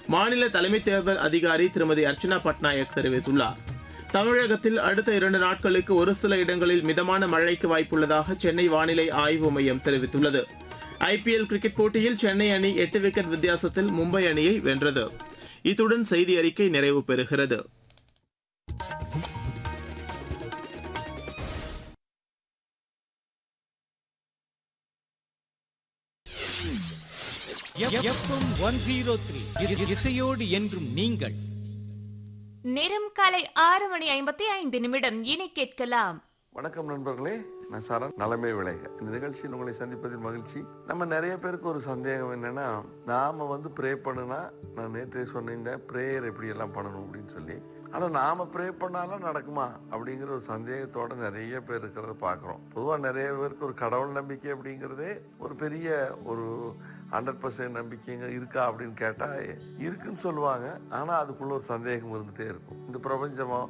மாநில தலைமை தேர்தல் அதிகாரி திருமதி அர்ச்சனா பட்நாயக் தெரிவித்துள்ளார் தமிழகத்தில் அடுத்த இரண்டு நாட்களுக்கு ஒரு சில இடங்களில் மிதமான மழைக்கு வாய்ப்புள்ளதாக சென்னை வானிலை ஆய்வு மையம் தெரிவித்துள்ளது ஐபிஎல் கிரிக்கெட் போட்டியில் சென்னை அணி எட்டு விக்கெட் வித்தியாசத்தில் மும்பை அணியை வென்றது இத்துடன் செய்தி அறிக்கை நிறைவு பெறுகிறது எஃப்எம் ஒன் ஜீரோ த்ரீ இசையோடு என்றும் நீங்கள் நேரம் காலை ஆறு மணி ஐம்பத்தி ஐந்து நிமிடம் இனி கேட்கலாம் வணக்கம் நண்பர்களே நான் சரண் நலமே விளைக இந்த நிகழ்ச்சியில் உங்களை சந்திப்பதில் மகிழ்ச்சி நம்ம நிறைய பேருக்கு ஒரு சந்தேகம் என்னன்னா நாம வந்து ப்ரே பண்ணுனா நான் நேற்றே சொன்னிருந்தேன் ப்ரேயர் எப்படி எல்லாம் பண்ணணும் அப்படின்னு சொல்லி ஆனா நாம ப்ரே பண்ணாலும் நடக்குமா அப்படிங்கிற ஒரு சந்தேகத்தோட நிறைய பேர் இருக்கிறத பார்க்குறோம் பொதுவாக நிறைய பேருக்கு ஒரு கடவுள் நம்பிக்கை அப்படிங்கிறதே ஒரு பெரிய ஒரு ஹண்ட்ரட் பர்சன்ட் நம்பிக்கைங்க இருக்கா அப்படின்னு கேட்டால் இருக்குன்னு சொல்லுவாங்க ஆனால் அதுக்குள்ள ஒரு சந்தேகம் இருந்துகிட்டே இருக்கும் இந்த பிரபஞ்சமோ